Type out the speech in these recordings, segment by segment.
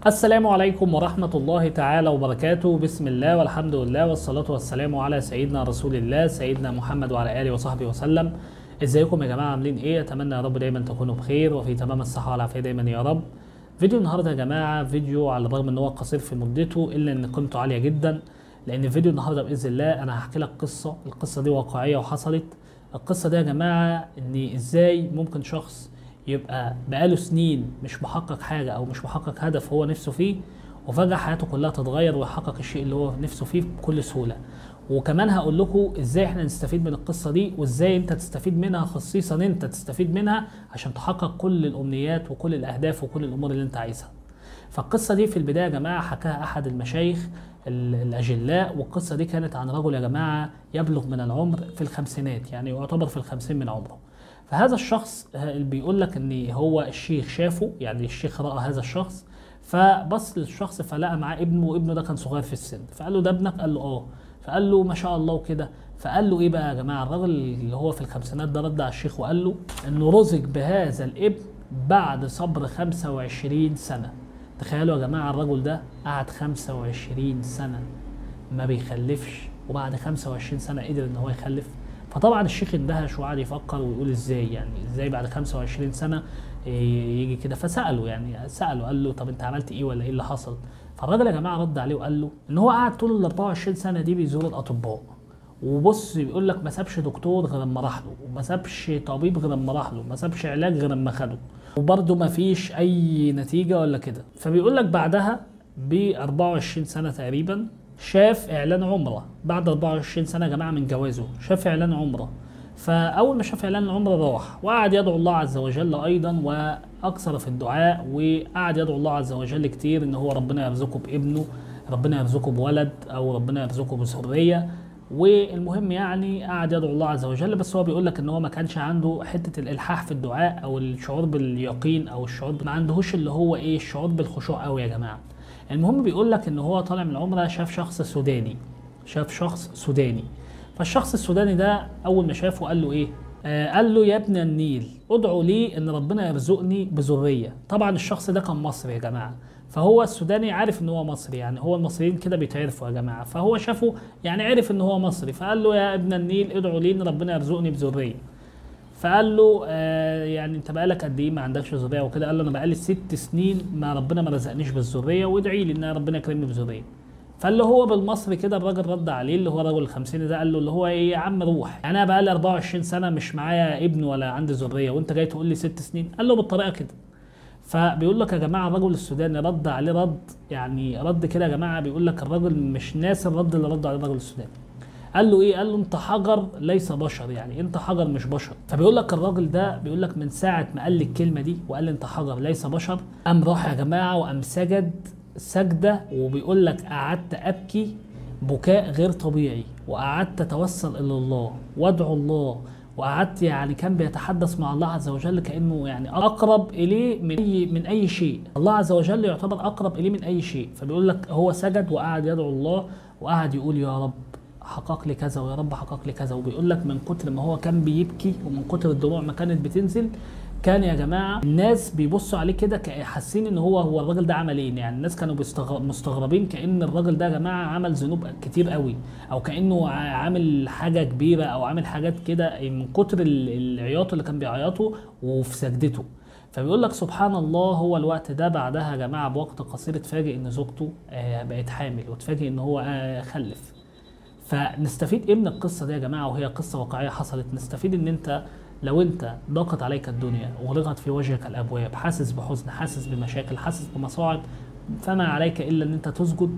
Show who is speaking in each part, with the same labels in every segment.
Speaker 1: السلام عليكم ورحمة الله تعالى وبركاته بسم الله والحمد لله والصلاة والسلام على سيدنا رسول الله سيدنا محمد وعلى آله وصحبه وسلم ازيكم يا جماعة عاملين ايه اتمنى يا رب دايما تكونوا بخير وفي تمام الصحة والعافية دايما يا رب فيديو النهاردة يا جماعة فيديو على الرغم ان هو قصير في مدته الا ان قيمته عالية جدا لان فيديو النهاردة باذن الله انا هحكي لك قصة القصة دي واقعية وحصلت القصة دي يا جماعة ان ازاي ممكن شخص يبقى بقاله سنين مش محقق حاجة أو مش محقق هدف هو نفسه فيه وفجأة حياته كلها تتغير ويحقق الشيء اللي هو نفسه فيه بكل سهولة وكمان هقول لكم ازاي احنا نستفيد من القصة دي وازاي انت تستفيد منها خصيصا انت تستفيد منها عشان تحقق كل الامنيات وكل الاهداف وكل الامور اللي انت عايزها فالقصة دي في البداية يا جماعة حكاها أحد المشايخ الأجلاء والقصة دي كانت عن رجل يا جماعة يبلغ من العمر في الخمسينات يعني يعتبر في الخمسين من عمره فهذا الشخص اللي بيقول لك ان هو الشيخ شافه يعني الشيخ راى هذا الشخص فبص للشخص فلقى معاه ابنه وابنه ده كان صغير في السن فقال له ده ابنك قال له اه فقال له ما شاء الله وكده فقال له ايه بقى يا جماعه الراجل اللي هو في الخمسينات ده رد على الشيخ وقال له انه رزق بهذا الابن بعد صبر 25 سنه تخيلوا يا جماعه الرجل ده قعد 25 سنه ما بيخلفش وبعد 25 سنه قدر ان هو يخلف فطبعا الشيخ اندهش وقعد يفكر ويقول ازاي يعني ازاي بعد 25 سنه يجي كده فساله يعني ساله قال له طب انت عملت ايه ولا ايه اللي حصل فالراجل يا جماعه رد عليه وقال له ان هو قعد طول ال 24 سنه دي بيزور الاطباء وبص بيقول لك ما سابش دكتور غير لما راح له وما سابش طبيب غير لما راح له ما سابش علاج غير لما خده وبرده ما فيش اي نتيجه ولا كده فبيقول لك بعدها ب 24 سنه تقريبا شاف اعلان عمره بعد 24 سنه يا جماعه من جوازه شاف اعلان عمره فاول ما شاف اعلان العمره راح وقعد يدعو الله عز وجل ايضا واكثر في الدعاء وقعد يدعو الله عز وجل كتير ان هو ربنا يرزقه بابنه ربنا يرزقه بولد او ربنا يرزقه بذريه والمهم يعني قعد يدعو الله عز وجل بس هو بيقول لك ان هو ما كانش عنده حته الالحاح في الدعاء او الشعور باليقين او الشعور ما عندهوش اللي هو ايه الشعور بالخشوع قوي يا جماعه المهم بيقول لك ان هو طالع من العمره شاف شخص سوداني شاف شخص سوداني فالشخص السوداني ده اول ما شافه قال له ايه آه قال له يا ابن النيل ادعو لي ان ربنا يرزقني بذريه طبعا الشخص ده كان مصري يا جماعه فهو السوداني عارف ان هو مصري يعني هو المصريين كده بيتعرفوا يا جماعه فهو شافه يعني عرف ان هو مصري فقال له يا ابن النيل ادعو لي ان ربنا يرزقني بذريه فقال له آه يعني انت بقالك قد ايه ما عندكش ذريه وكده قال له انا بقالي ست سنين ما ربنا ما رزقنيش بالذريه وادعي لي ان ربنا يكرمني بذريه فاللي هو بالمصري كده الراجل رد عليه اللي هو الراجل الخمسيني ده قال له اللي هو ايه يا عم روح يعني انا بقالي 24 سنه مش معايا ابن ولا عندي ذريه وانت جاي تقول لي ست سنين قال له بالطريقه كده فبيقول لك يا جماعه الرجل السوداني رد عليه رد يعني رد كده يا جماعه بيقول لك الراجل مش ناسي الرد اللي رد عليه الراجل السوداني قال له ايه قال له انت حجر ليس بشر يعني انت حجر مش بشر فبيقول لك الراجل ده بيقول لك من ساعه ما قال لي الكلمه دي وقال لي انت حجر ليس بشر قام راح يا جماعه وقام سجد سجده وبيقول لك قعدت ابكي بكاء غير طبيعي وقعدت اتوسل الى الله وادعو الله وقعدت يعني كان بيتحدث مع الله عز وجل كانه يعني اقرب اليه من اي من اي شيء الله عز وجل يعتبر اقرب اليه من اي شيء فبيقول لك هو سجد وقعد يدعو الله وقعد يقول يا رب حقق لي كذا ويا رب حقق لي كذا وبيقول لك من كتر ما هو كان بيبكي ومن كتر الدموع ما كانت بتنزل كان يا جماعه الناس بيبصوا عليه كده حاسين ان هو هو الراجل ده عمل ايه يعني الناس كانوا مستغربين كان الراجل ده يا جماعه عمل ذنوب كتير قوي او كانه عامل حاجه كبيره او عامل حاجات كده من كتر العياط اللي كان بيعيطه وفي سجدته فبيقول لك سبحان الله هو الوقت ده بعدها يا جماعه بوقت قصير اتفاجئ ان زوجته بقت حامل واتفاجئ ان هو خلف فنستفيد ايه من القصه دي يا جماعه وهي قصه واقعيه حصلت نستفيد ان انت لو انت ضاقت عليك الدنيا وغلقت في وجهك الابواب حاسس بحزن حاسس بمشاكل حاسس بمصاعب فما عليك الا ان انت تسجد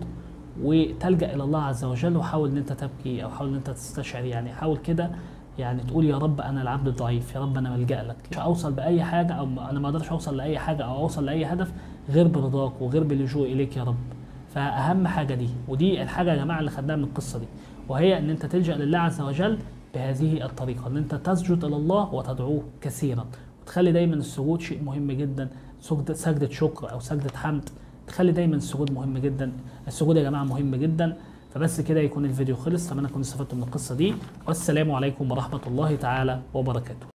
Speaker 1: وتلجا الى الله عز وجل وحاول ان انت تبكي او حاول ان انت تستشعر يعني حاول كده يعني تقول يا رب انا العبد الضعيف يا رب انا ملجا لك مش اوصل باي حاجه او انا ما اقدرش اوصل لاي حاجه او اوصل لاي هدف غير برضاك وغير باللجوء اليك يا رب فاهم حاجه دي ودي الحاجه يا جماعه اللي خدناها من القصه دي وهي ان انت تلجا لله عز وجل بهذه الطريقه ان انت تسجد الى الله وتدعوه كثيرا وتخلي دايما السجود شيء مهم جدا سجده شكر او سجده حمد تخلي دايما السجود مهم جدا السجود يا جماعه مهم جدا فبس كده يكون الفيديو خلص اتمنى تكونوا استفدتوا من القصه دي والسلام عليكم ورحمه الله تعالى وبركاته